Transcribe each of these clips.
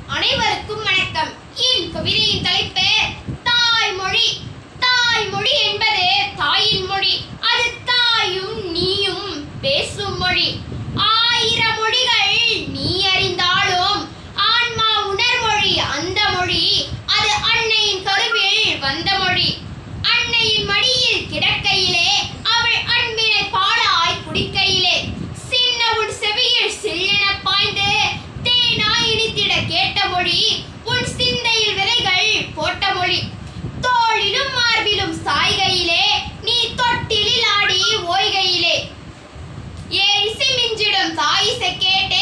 அனைவருக்கும் வணக்கம் என் கவிதையின் தலைப்பு தாய்மொழி தாய்மொழி என்பது தாயின் மொழி அது தாயும் நீயும் பேசும் மொழி ஆயிரம் மொழிகள் நீ அறிந்தாலும் ஆன்மா உணர்மொழி அந்த மொழி அது அன்னையின் கருவில் வந்த மொழி அன்னையின் மடியில் கிடக்கையிலே அவள் அன்பினை பாலாய் குடிக்கையிலே சின்ன உன் செவியில் சில்லென பாய்ந்து தேனாய் இனித்திட கேட்ட மொழி உன் சிந்தையில் விதைகள் போட்ட மொழி தோளிலும் மார்பிலும் சாய்கையிலே நீ தொட்டிலில் ஆடி ஓய்கையிலே ஏ இசை மிஞ்சிடும் தாயிசை கேட்டே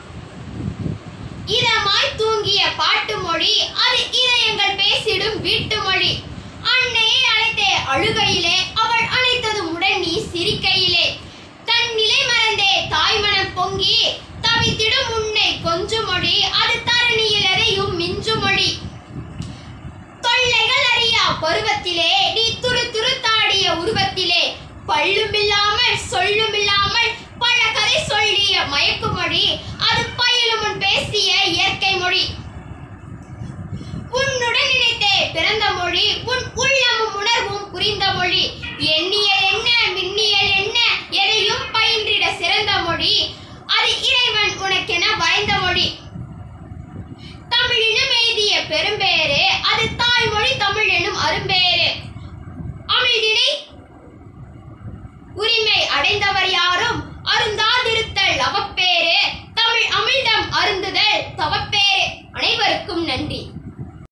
இதமாய் தூங்கிய பாட்டு மொழி அது இதயங்கள் பேசிடும் வீட்டு மொழி அன்னையை அழைத்தே அழுகையிலே அவள் அழைத்ததும் உடன் நீ சிரிக்கையிலே தன் நிலை மறந்தே தாய்மனம் பொங்கி தவித்திடும் உன்னை கொஞ்சம் மொழி அது தரணியில் எதையும் மிஞ்சும் மொழி தொல்லைகள் அறியா பருவத்திலே நீ துரு துருத்தாடிய உருவத்திலே பல்லும் இல்லாமல் சொல்லும் இல்லாமல் பல கதை சொல்லிய மயக்கு மொழி அது பயிலும் முன் பேசிய இயற்கை மொழி உன்னுடன் நினைத்தே பிறந்த மொழி உன் உள்ளமும் உணர்வும் புரிந்த மொழி எண்ணியல் என்ன மின்னியல் என்ன எதையும் பயின்றிட சிறந்த மொழி அது இறைவன் உனக்கென வரைந்த மொழி தமிழினம் எழுதிய பெரும்பேறு அது தாய்மொழி தமிழ் எனும் அரும்பேறு அமிழ்தினை உரிமை அடைந்தவர் யாரும் அருந்தாதிருத்தல் அவப்பேறு தமிழ் அமிழ்தம் அருந்துதல் தவப்பேறு அனைவருக்கும் நன்றி